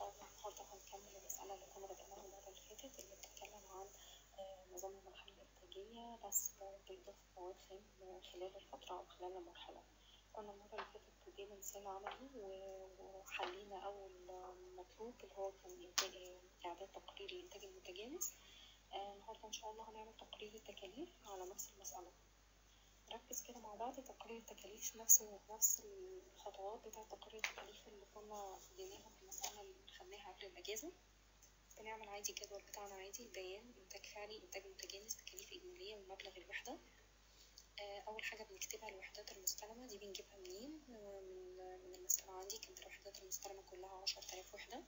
شاء الله النهاردة هنكمل المسألة اللي كنا بدأناها المرة اللي فاتت اللي بتتكلم عن آه، نظام المرحلة الإنتاجية بس بإضافة مواد خام خلال الفترة أو خلال المرحلة كنا المرة اللي فاتت ادينا مثال عملي و- وحلينا أول مطلوب اللي هو كان إنتاج- إعداد تقرير الإنتاج المتجانس آه، النهاردة إن شاء الله هنعمل تقرير التكاليف على نفس المسألة نركز كده مع بعض تقرير التكاليف نفس نفس الخطوات بتاعة تقرير التكاليف اللي كنا اديناها في المسألة اللي خدناها قبل الأجازة بنعمل عادي الجدول بتاعنا عادي بيان إنتاج فعلي إنتاج متجانس تكاليف إجمالية ومبلغ الوحدة آه، أول حاجة بنكتبها الوحدات المستلمة دي بنجيبها منين آه، من من المسألة عندي كانت الوحدات المستلمة كلها عشرة آلاف وحدة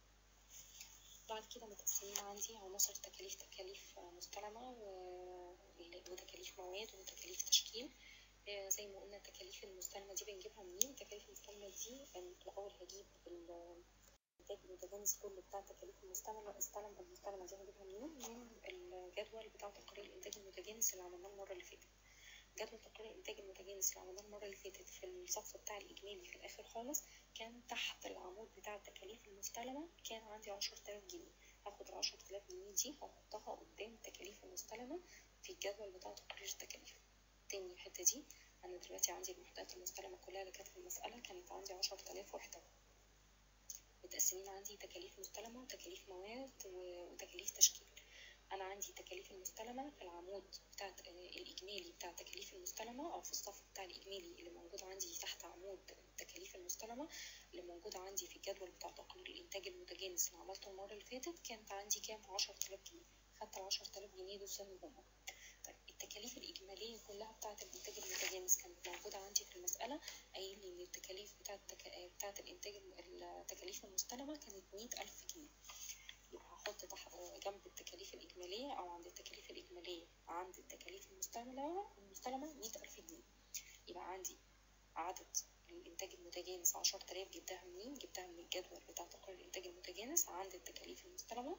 بعد كده متقسمين عندي عناصر تكاليف تكاليف آه، مستلمة و- وتكاليف مواد وتكاليف تشكيل آه، زي ما قلنا التكاليف المستلمة دي بنجيبها منين التكاليف المستلمة دي أنا الأول هجيب ال- الإنتاج المتجانس كله بتاع التكاليف المستلمة استلم المستلمة دي هجيبها منين من الجدول بتاع تقرير الإنتاج المتجانس اللي عملناه المرة اللي فاتت جدول تقرير الإنتاج المتجانس اللي عملناه المرة اللي فاتت في الصف بتاع الإجمالي في الآخر خالص كان تحت العمود بتاع التكاليف المستلمة كان عندي عشرة آلاف جنيه هاخد العشرة آلاف جنيه دي هحطها قدام التكاليف المستلمة في الجدول بتاع تقرير التكاليف تاني الحتة دي أنا دلوقتي عندي الوحدات المستلمة كلها اللي كانت في المسألة كانت عندي عشرة آلاف وحدة متقسمين عندي تكاليف مستلمة وتكاليف مواد و- وتكاليف تشكيل أنا عندي تكاليف المستلمة في العمود بتاع الإجمالي بتاع التكاليف المستلمة أو في الصف بتاع الإجمالي اللي موجود عندي تحت عمود التكاليف المستلمة اللي موجود عندي في الجدول بتاع تقرير الإنتاج المتجانس اللي عملته المرة اللي فاتت كانت عندي كام عشرة آلاف جنيه خدت العشرة آلاف جنيه دول زي ما هما طيب التكاليف الإجمالية كلها بتاعة الإنتاج المتجانس كانت موجودة عندي في المسألة قايل لي إن التكاليف بتاعة التك... بتاعة الإنتاج الم- التكاليف المستلمة كانت مية ألف جنيه يبقى هحط تحت جنب التكاليف الإجمالية أو عند التكاليف الإجمالية عند التكاليف المستلمة المستلمة مية ألف جنيه يبقى عندي عدد الإنتاج المتجانس عشرة آلاف جبتها منين؟ جبتها من الجدول بتاع تقرير الإنتاج المتجانس عند التكاليف المستلمة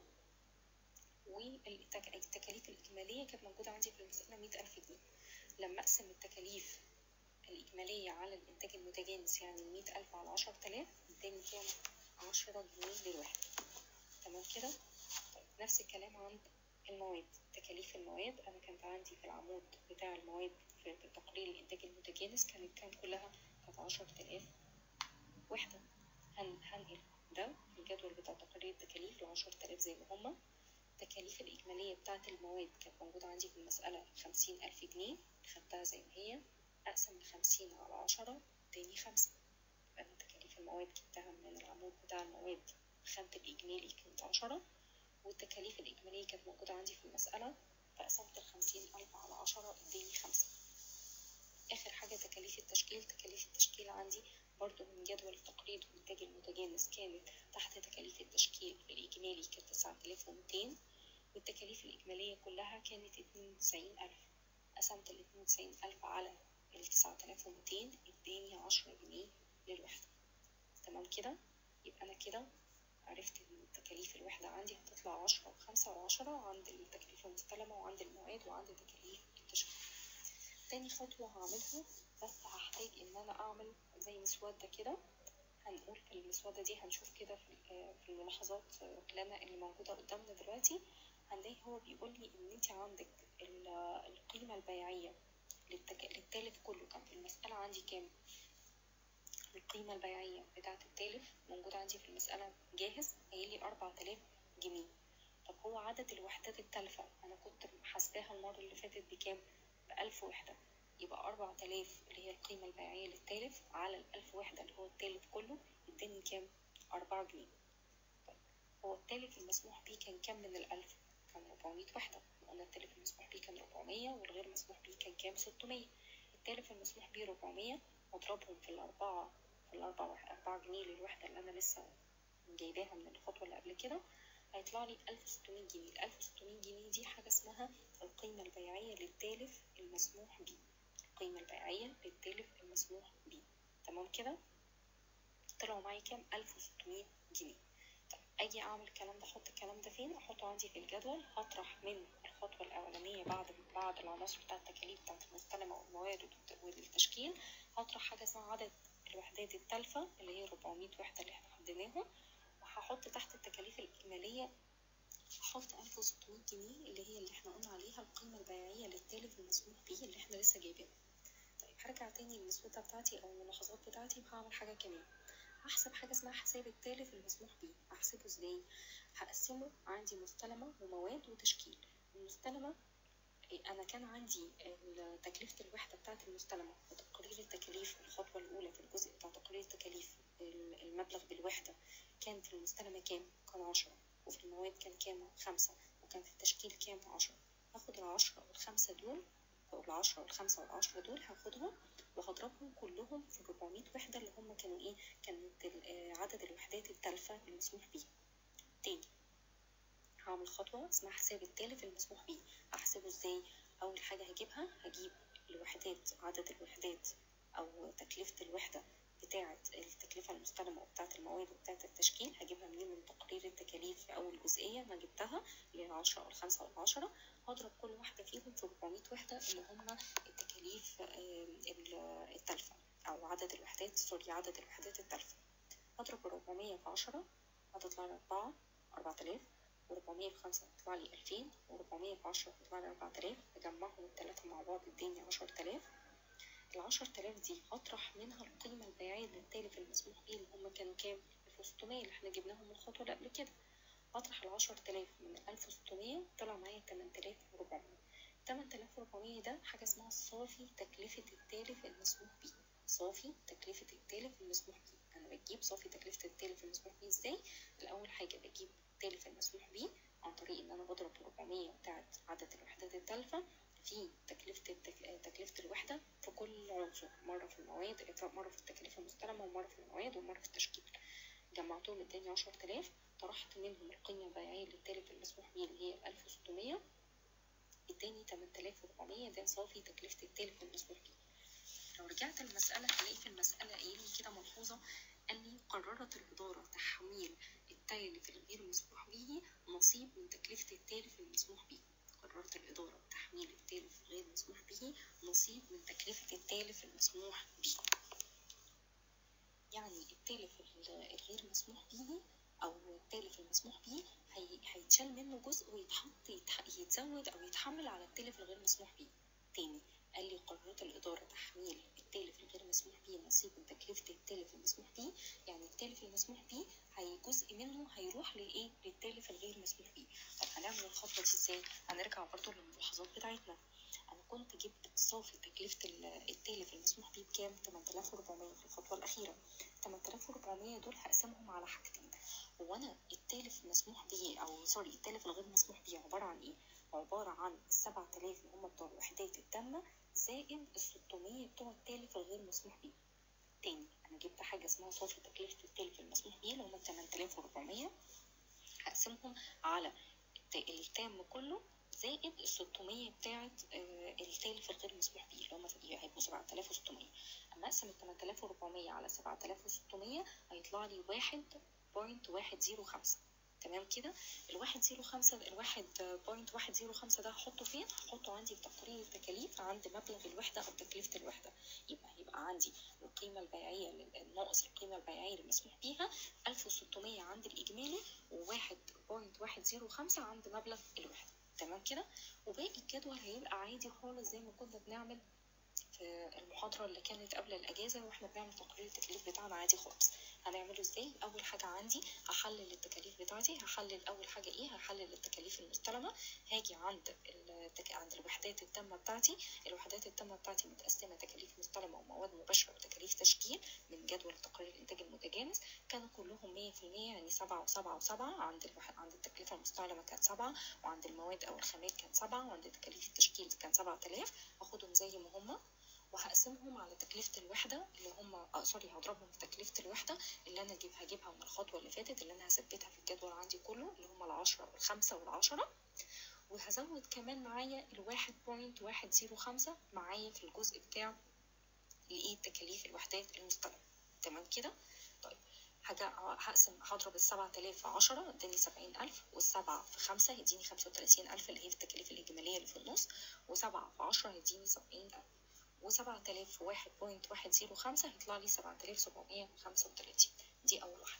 والتكاليف الإجمالية كانت موجودة عندي في المسألة مية ألف جنيه لما أقسم التكاليف الإجمالية على الإنتاج المتجانس يعني مية ألف على عشرة آلاف اداني كام؟ عشرة جنيه للوحدة تمام كده؟ طيب نفس الكلام عند المواد تكاليف المواد أنا كانت عندي في العمود بتاع المواد في في تقرير الإنتاج المتجانس كانت كام كلها؟ كانت عشرة آلاف وحدة هن هنقل ده في الجدول بتاع تقرير التكاليف لعشرة آلاف زي ما هما التكاليف الإجمالية بتاعة المواد كانت موجودة عندي في المسألة خمسين ألف جنيه خدتها زي ما هي أقسم الخمسين على عشرة اداني خمسة يبقى أنا تكاليف المواد جبتها من العمود بتاع المواد خانة الإجمالي كانت عشرة والتكاليف الإجمالية كانت موجودة عندي في المسألة فقسمت الخمسين ألف على عشرة اداني خمسة آخر حاجة تكاليف التشكيل تكاليف التشكيل عندي برضو من جدول تقرير الإنتاج المتجانس كانت تحت تكاليف التشكيل الإجمالي كانت تسعة آلاف ومتين والتكاليف الإجمالية كلها كانت اتنين وتسعين ألف قسمت الاتنين وتسعين ألف على التسعة آلاف ومتين اداني عشرة جنيه للوحدة تمام كده يبقى أنا كده عرفت إن تكاليف الوحدة عندي هتطلع عشرة وخمسة وعشرة عند التكاليف المستلمة وعند المواد وعند تكاليف التشكيل تاني خطوة هعملها بس هحتاج إن أنا أعمل زي مسودة كده هنقول في المسودة دي هنشوف كده في ال- في الملاحظات اللي أنا اللي موجودة قدامنا دلوقتي هنلاقي هو بيقول لي إن أنت عندك ال- القيمة البيعية للتك... للتالف كله كان في المسألة عندي كام؟ القيمة البيعية بتاعة التالف موجودة عندي في المسألة جاهز قايل لي أربعة آلاف جنيه طب هو عدد الوحدات التالفة أنا كنت حاسباها المرة اللي فاتت بكام؟ بألف وحدة يبقى أربعة آلاف اللي هي القيمة البيعية للتالف على الألف وحدة اللي هو التالف كله اداني كام؟ أربعة جنيه طيب هو التالف المسموح بيه كان كام من الألف؟ كان ربعمية وحدة قلنا التالف المسموح بيه كان ربعمية والغير مسموح بيه كان كام؟ ستمية التالف المسموح بيه ربعمية واضربهم في الأربعة في الأربعة أربعة جنيه للوحدة اللي أنا لسه جايباها من الخطوة اللي قبل كده هيطلع لي ألف وستمية جنيه الألف وستمية جنيه دي حاجة اسمها القيمة البيعية للتالف المسموح بيه القيمة البيعية للتالف المسموح بيه تمام كده طلعوا معايا كام ألف وستمية جنيه طب أجي أعمل الكلام ده أحط الكلام ده فين أحطه عندي في الجدول هطرح من الخطوة الأولانية بعد بعد العناصر بتاعة التكاليف بتاعة المستلمة والمواد والت- والتشكيل هطرح حاجة اسمها عدد الوحدات التالفة اللي هي 400 وحدة اللي احنا حددناها هحط تحت التكاليف الإجمالية هحط 1600 جنيه اللي هي اللي احنا قلنا عليها القيمة البيعية للتالف المسموح بيه اللي احنا لسه جايبينها طيب هرجع تاني للمسودة بتاعتي أو الملاحظات بتاعتي وهعمل حاجة كمان هحسب حاجة اسمها حساب التالف المسموح بيه هحسبه ازاي هقسمه عندي مستلمة ومواد وتشكيل المستلمة أنا كان عندي تكلفة الوحدة بتاعة المستلمة وتقرير التكاليف الخطوة الأولى في الجزء بتاع تقرير التكاليف المبلغ بالوحدة كان في المستلمة كام؟ كان عشرة وفي المواد كان كام؟ خمسة وكان في التشكيل كام؟ عشرة هاخد العشرة والخمسة دول أو العشرة والخمسة والعشرة دول هاخدهم وهضربهم كلهم في الربعمية وحدة اللي هم كانوا إيه؟ كانت عدد الوحدات التالفة المسموح بيها تاني هعمل خطوة اسمها حساب التالف المسموح بيه هحسبه ازاي أول حاجة هجيبها هجيب الوحدات عدد الوحدات أو تكلفة الوحدة بتاعة التكلفة المستلمة وبتاعة المواد وبتاعة التشكيل هجيبها منين من تقرير التكاليف في أول جزئية أنا جبتها اللي هي العشرة أو الخمسة أو العشرة هضرب كل واحدة فيهم في 400 وحدة اللي هما التكاليف التالفة أو عدد الوحدات سوري عدد الوحدات التالفة هضرب 400 في 10 هتطلع لي 4 4000 وربعمية في خمسة هتطلع لي ألفين وربعمية في عشرة هتطلع لي أربعة آلاف أجمعهم التلاتة مع بعض اداني عشر تلاف العشر تلاف دي هطرح منها القيمة البيعية للتالف المسموح بيه اللي هما كانوا كام؟ ألف وستمية اللي احنا جبناهم من الخطوة اللي قبل كده هطرح العشر تلاف من ألف وستمية طلع معايا تمن تلاف وربعمية تمن تلاف وربعمية ده حاجة اسمها صافي تكلفة التالف المسموح بيه صافي تكلفة التالف المسموح بيه أنا بجيب صافي تكلفة التالف المسموح بيه ازاي؟ الأول حاجة بجيب التالف المسموح بيه عن طريق ان انا بضرب 400 بتاعت عدد الوحدات التالفة في تكلفة التك... تكلفة الوحدة في كل عنصر مرة في المواد مرة في التكلفة المستلمة ومرة في المواد ومرة في التشكيل جمعتهم اداني 10000 طرحت منهم القيمة البيعية للتالف المسموح بيه اللي هي 1600 اداني 8400 ده صافي تكلفة التالف المسموح بيه لو رجعت المسألة هلاقي في المسألة قايل لي كده ملحوظة قال لي قررت الإدارة تحويل التالف الغير مسموح به نصيب من تكلفة التالف المسموح به قررت الإدارة تحويل التالف الغير مسموح به نصيب من تكلفة التالف المسموح به يعني التالف الغير مسموح به أو التالف المسموح به هيتشال منه جزء ويتحط يتزود أو يتحمل على التالف الغير مسموح به تاني قال لي قررت الإدارة تحويل التالف الغير مسموح به نصيب من تكلفة التالف المسموح به يعني التالف المسموح به هي جزء منه هيروح لإيه للتالف الغير مسموح به طب هنعمل الخطوة دي إزاي هنرجع برضو للملاحظات بتاعتنا أنا كنت جبت صافي تكلفة التالف المسموح به بكام 8400 في الخطوة الأخيرة 8400 دول هقسمهم على حاجتين هو أنا التالف المسموح به أو سوري التالف الغير مسموح به عبارة عن إيه عبارة عن السبعة آلاف اللي هم بتوع الوحدات التامة زائد الستمية بتوع التالف الغير مسموح بيه تاني أنا جبت حاجة اسمها صافي تكلفة التالف المسموح بيه اللي هم تمن تلاف وربعمية هقسمهم على التام كله زائد الستمية بتاعت التالف الغير مسموح بيه اللي هم هيبقوا سبعة آلاف وستمية أما أقسم التمن تلاف وربعمية على سبعة آلاف وستمية هيطلع لي واحد بوينت واحد زيرو خمسة تمام كده الواحد زيرو خمسة الواحد بوينت واحد زيرو خمسة ده هحطه فين هحطه عندي في تقرير التكاليف عند مبلغ الوحدة أو تكلفة الوحدة يبقى هيبقى عندي القيمة البيعية ناقص القيمة البيعية المسموح بيها ألف وستمية عند الإجمالي وواحد بوينت واحد زيرو خمسة عند مبلغ الوحدة تمام كده وباقي الجدول هيبقى عادي خالص زي ما كنا بنعمل في المحاضرة اللي كانت قبل الأجازة واحنا بنعمل تقرير التكاليف بتاعنا عادي خالص هنعمله ازاي أول حاجة عندي هحلل التكاليف بتاعتي هحلل أول حاجة ايه هحلل التكاليف المستلمة هاجي عند التك... عند الوحدات التامة بتاعتي الوحدات التامة بتاعتي متقسمة تكاليف مستلمة ومواد مباشرة وتكاليف تشكيل من جدول تقرير الإنتاج المتجانس كانوا كلهم مية في المية يعني سبعة وسبعة وسبعة عند الوحد عند التكلفة المستعلمة كانت سبعة وعند المواد أو الخامات كانت سبعة وعند تكاليف التشكيل كان سبعة آلاف هاخدهم زي ما هما وهقسمهم على تكلفة الوحدة اللي هم آه سوري هضربهم في تكلفة الوحدة اللي أنا أجيب هجيبها من الخطوة اللي فاتت اللي أنا هثبتها في الجدول عندي كله اللي هم العشرة والخمسة والعشرة وهزود كمان معايا الواحد بوينت واحد زيرو خمسة معايا في الجزء بتاع الإيه تكاليف الوحدات المستلمة تمام كده طيب هقسم هضرب السبعة آلاف في عشرة اداني سبعين ألف والسبعة في خمسة يديني خمسة وتلاتين ألف اللي هي في التكاليف الإجمالية اللي في النص وسبعة في عشرة يديني سبعين ألف وسبعة آلاف في واحد بوينت واحد زيرو خمسة هيطلع لي سبعة آلاف سبعمية خمسة وتلاتين دي أول واحدة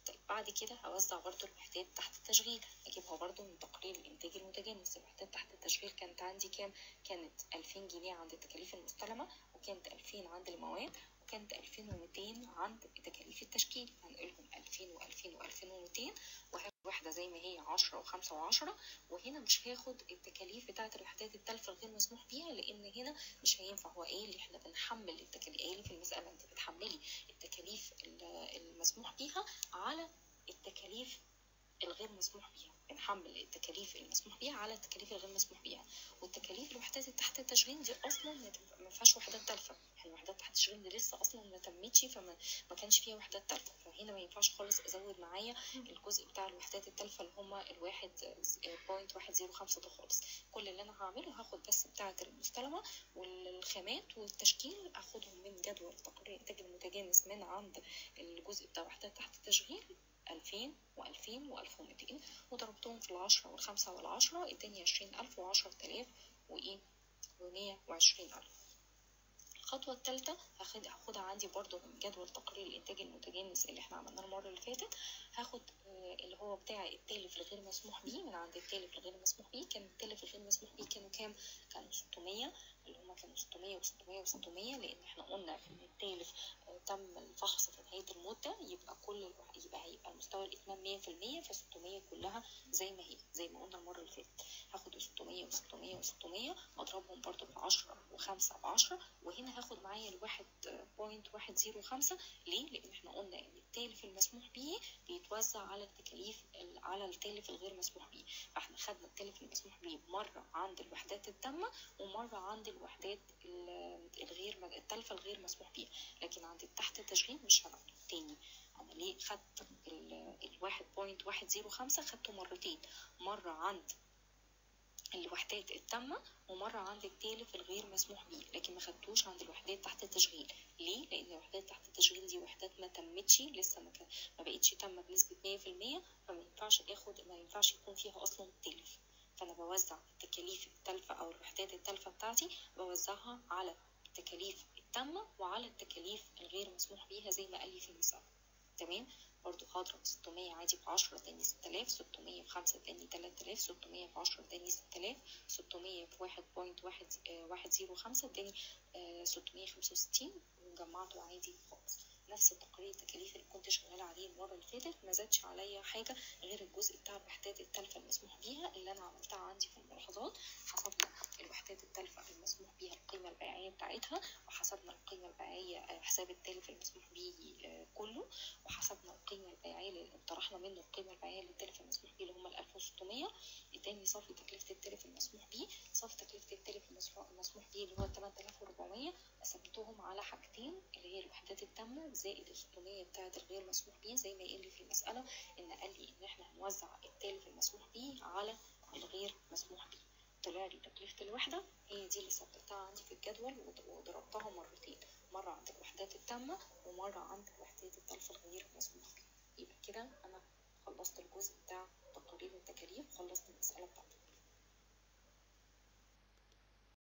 طيب بعد كده هوزع برضو الوحدات تحت التشغيل اجيبها برضو من تقرير الانتاج المتجانس الوحدات تحت التشغيل كانت عندي كام كانت 2000 جنيه عند التكاليف المستلمة وكانت 2000 عند المواد وكانت 2200 عند تكاليف التشكيل هنقولهم 2000 و2000 و2200 وهاخد واحدة زي ما هي 10 و5 و10 وهنا مش هاخد التكاليف بتاعة الوحدات التالفة الغير مسموح بيها لأن هنا مش هينفع هو ايه اللي احنا بنحمل التكاليف ايه اللي في المسألة انت بتحملي التكاليف المسموح بيها على التكاليف الغير مسموح بيها بنحمل التكاليف المسموح بيها على التكاليف الغير مسموح بيها والتكاليف الوحدات تحت التشغيل دي اصلا ما فيهاش وحدات تالفه يعني وحدات تحت التشغيل دي لسه اصلا ما تمتش فما ما كانش فيها وحدات تالفه فهنا ما ينفعش خالص ازود معايا الجزء بتاع الوحدات التالفه اللي هما الواحد بوينت واحد زيرو خمسة ده خالص كل اللي انا هعمله هاخد بس بتاعة المستلمة والخامات والتشكيل اخدهم من جدول تقرير الانتاج المتجانس من عند الجزء بتاع وحدات تحت التشغيل ألفين وألفين وألف ومتين وضربتهم في العشرة والخمسة والعشرة اداني عشرين ألف وعشرة آلاف وإيه ومية وعشرين ألف الخطوة التالتة هاخد هاخدها عندي برضو من جدول تقرير الإنتاج المتجانس اللي احنا عملناه المرة اللي فاتت هاخد اللي هو بتاع التالف الغير مسموح بيه من عند التالف الغير مسموح بيه كان التالف الغير مسموح بيه كانوا كام؟ كانوا 600 اللي هما كانوا 600 و600 و600 لأن احنا قلنا إن التالف تم الفحص في نهاية المدة يبقى كل يبقى هيبقى مستوى الإتمام 100% ف 600 كلها زي ما هي زي ما قلنا المرة اللي فاتت هاخد 600 و600 و600 أضربهم برضو ب 10 و5 ب 10 وهنا هاخد معايا الواحد بوينت واحد زيرو خمسة ليه؟ لأن احنا قلنا إن التالف المسموح بيه بيتوزع على التكاليف على التالف الغير مسموح بيه فاحنا خدنا التالف المسموح بيه مرة عند الوحدات التامة ومرة عند الوحدات الغير التالفة الغير مسموح بيها لكن عند تحت التشغيل مش هناخده تاني انا ليه خدت الواحد بوينت واحد زيرو خمسة خدته مرتين مرة عند الوحدات التامة ومرة عند التالف الغير مسموح بيه لكن ما خدتوش عند الوحدات تحت التشغيل ليه؟ لأن الوحدات تحت التشغيل دي وحدات ما تمتش لسه ما, كان ما بقتش تامة بنسبة مية في المية فما ينفعش اخد ما ينفعش يكون فيها أصلا تلف فأنا بوزع التكاليف التالفة أو الوحدات التالفة بتاعتي بوزعها على التكاليف التامة وعلى التكاليف الغير مسموح بيها زي ما قال لي في المثال تمام برضو هضرب 600 عادي في 10 تاني 6000 600 في 5 تاني 3000 600 في 10 تاني 6000 600 في 1.105 تاني 665 وجمعته عادي خالص نفس تقرير التكاليف اللي كنت شغالة عليه المرة اللي فاتت ما زادش عليا حاجة غير الجزء بتاع الوحدات التالفة المسموح بيها اللي أنا عملتها عندي في الملاحظات حسبنا الوحدات التالفة المسموح بيها القيمة البيعية بتاعتها وحسبنا القيمة البيعية حساب التالف المسموح بيه كله وحسبنا القيمة البيعية اللي طرحنا منه القيمة البيعية للتالف المسموح بيه اللي هم ال 1600 اداني صافي تكلفة التالف المسموح بيه صافي تكلفة التالف المسموح بيه اللي هو 8400 قسمتهم على حاجتين اللي هي الوحدات التامة زائد ال 600 بتاعة الغير مسموح بيه زي ما قال لي في المسألة إن قال لي إن إحنا هنوزع التالف المسموح بيه على الغير مسموح بيه طلع لي تكلفة الوحدة هي دي اللي ثبتها عندي في الجدول وضربتها مرتين مرة عند الوحدات التامة ومرة عند الوحدات التالفة الغير مسموح بيه يبقى كده أنا خلصت الجزء بتاع تقرير التكاليف خلصت المسألة بتاعتي